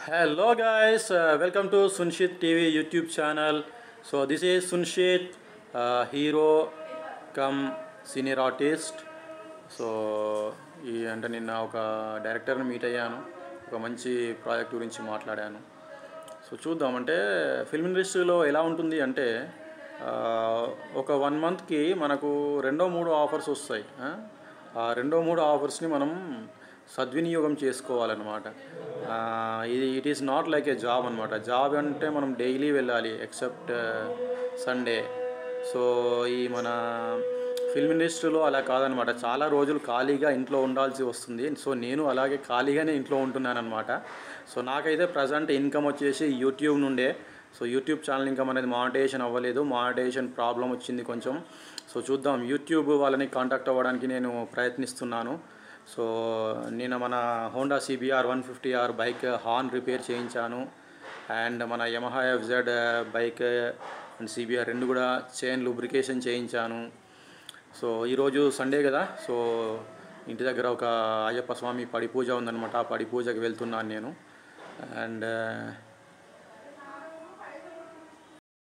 Hello guys, uh, welcome to Sunshit TV YouTube channel. So this is Sunshit, uh, hero come senior artist. So ఈ అంటే నిన్న ఒక డైరెక్టర్ని meet అయ్యాను ఒక మంచి ప్రాజెక్ట్ గురించి మాట్లాడాను సో చూద్దాం అంటే ఫిల్మ్ ఇండస్ట్రీలో ఎలా ఉంటుంది అంటే ఆ, ఒక వన్ మంత్కి మనకు రెండో మూడో ఆఫర్స్ వస్తాయి ఆ? ఆ రెండో మూడో ఆఫర్స్ని మనం సద్వినియోగం చేసుకోవాలన్నమాట ఆ, ఇది it is not like a job అనమాట జాబ్ అంటే మనం డైలీ వెళ్ళాలి ఎక్సెప్ట్ సండే సో ఈ మన ఫిల్మ్ ఇండస్ట్రీలో అలా కాదనమాట చాలా రోజులు ఖాళీగా ఇంట్లో ఉండాల్సి వస్తుంది సో నేను అలాగే ఖాళీగానే ఇంట్లో ఉంటున్నాను అనమాట సో నాకైతే ప్రజెంట్ ఇన్కమ్ వచ్చేసి యూట్యూబ్ నుండే సో యూట్యూబ్ ఛానల్ ఇన్కమ్ అనేది మానిటైజేషన్ అవ్వలేదు మానిటైజేషన్ ప్రాబ్లం వచ్చింది కొంచెం సో చూద్దాం యూట్యూబ్ వాళ్ళని కాంటాక్ట్ అవ్వడానికి నేను ప్రయత్నిస్తున్నాను సో నేను మన Honda CBR one fifty R bike horn repair చేయించాను అండ్ మన Yamaha FZ bike and CBR రెండు కూడా చైన్ లూబ్రికేషన్ చేయించాను సో ఈరోజు సండే కదా సో ఇంటి దగ్గర ఒక అయ్యప్ప స్వామి పడి పూజ ఉందన్నమాట ఆ పడి పూజకి వెళ్తున్నాను నేను అండ్